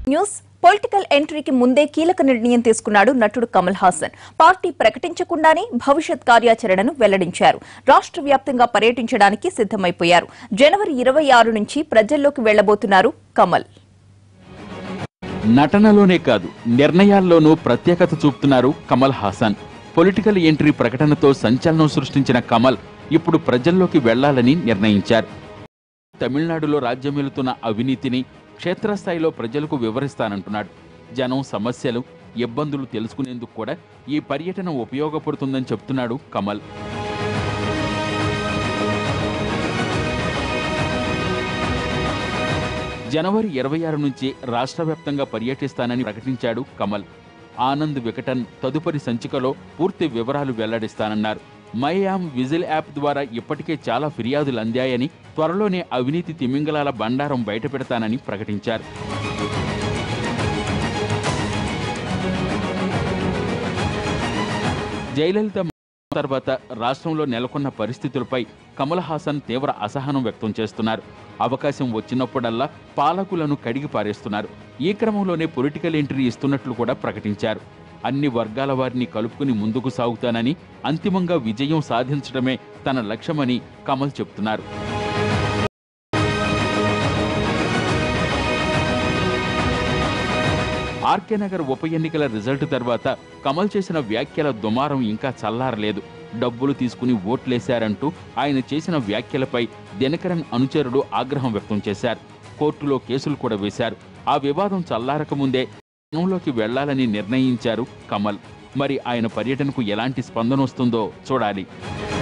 news political ఎంట్రీకి ముందే కీలక నిర్ణయం తీసుకున్నాడు నటుడు కమల్ హాసన్ పార్టీ ప్రకటించకుండానే భవిష్యత్ కార్యాచరణను వెల్లడించారు రాష్ట్ర వ్యాప్తంగా పర్యటించడానికి సిద్దమైపోయారు జనవరి ఇరవై ఆరు నుంచి ప్రజల్లోకి వెళ్లబోతున్నారు కమల్ నటనలోనే కాదు నిర్ణయాల్లోనూ ప్రత్యేకత చూపుతున్నారు కమల్ హాసన్ పొలిటికల్ ఎంట్రీ ప్రకటనతో సంచలనం సృష్టించిన కమల్ ఇప్పుడు ప్రజల్లోకి వెళ్లాలని నిర్ణయించారు తమిళనాడులో రాజ్యమేలుతున్న అవినీతిని క్షేత్రస్థాయిలో ప్రజలకు వివరిస్తానంటున్నాడు జనం సమస్యలు ఇబ్బందులు తెలుసుకునేందుకు కూడా ఈ పర్యటన ఉపయోగపడుతుందని చెప్తున్నాడు కమల్ జనవరి ఇరవై ఆరు నుంచి రాష్ట్ర వ్యాప్తంగా పర్యటిస్తానని ప్రకటించాడు కమల్ ఆనంద్ వికటన్ తదుపరి సంచికలో పూర్తి వివరాలు వెల్లడిస్తానన్నారు మయామ్ విజిల్ యాప్ ద్వారా ఇప్పటికే చాలా ఫిర్యాదులు అందాయని త్వరలోనే అవినీతి తిమింగలాల బండారం బయటపెడతానని ప్రకటించారు జయలలిత తర్వాత రాష్ట్రంలో నెలకొన్న పరిస్థితులపై కమల్ హాసన్ తీవ్ర అసహనం వ్యక్తం చేస్తున్నారు అవకాశం వచ్చినప్పుడల్లా పాలకులను కడిగి పారేస్తున్నారు ఈ క్రమంలోనే పొలిటికల్ ఎంట్రీ ఇస్తున్నట్లు కూడా ప్రకటించారు అన్ని వర్గాల వారిని కలుపుకుని ముందుకు సాగుతానని అంతిమంగా విజయం సాధించడమే తన లక్ష్యమని కమల్ చెప్తున్నారు ఆర్కే నగర్ ఉప ఎన్నికల రిజల్ట్ తర్వాత కమల్ చేసిన వ్యాఖ్యల దుమారం ఇంకా చల్లారలేదు డబ్బులు తీసుకుని ఓట్లేశారంటూ ఆయన చేసిన వ్యాఖ్యలపై దినకరన్ అనుచరుడు ఆగ్రహం వ్యక్తం చేశారు కోర్టులో కేసులు కూడా వేశారు ఆ వివాదం చల్లారక ముందే జనంలోకి వెళ్లాలని నిర్ణయించారు కమల్ మరి ఆయన పర్యటనకు ఎలాంటి స్పందన వస్తుందో చూడాలి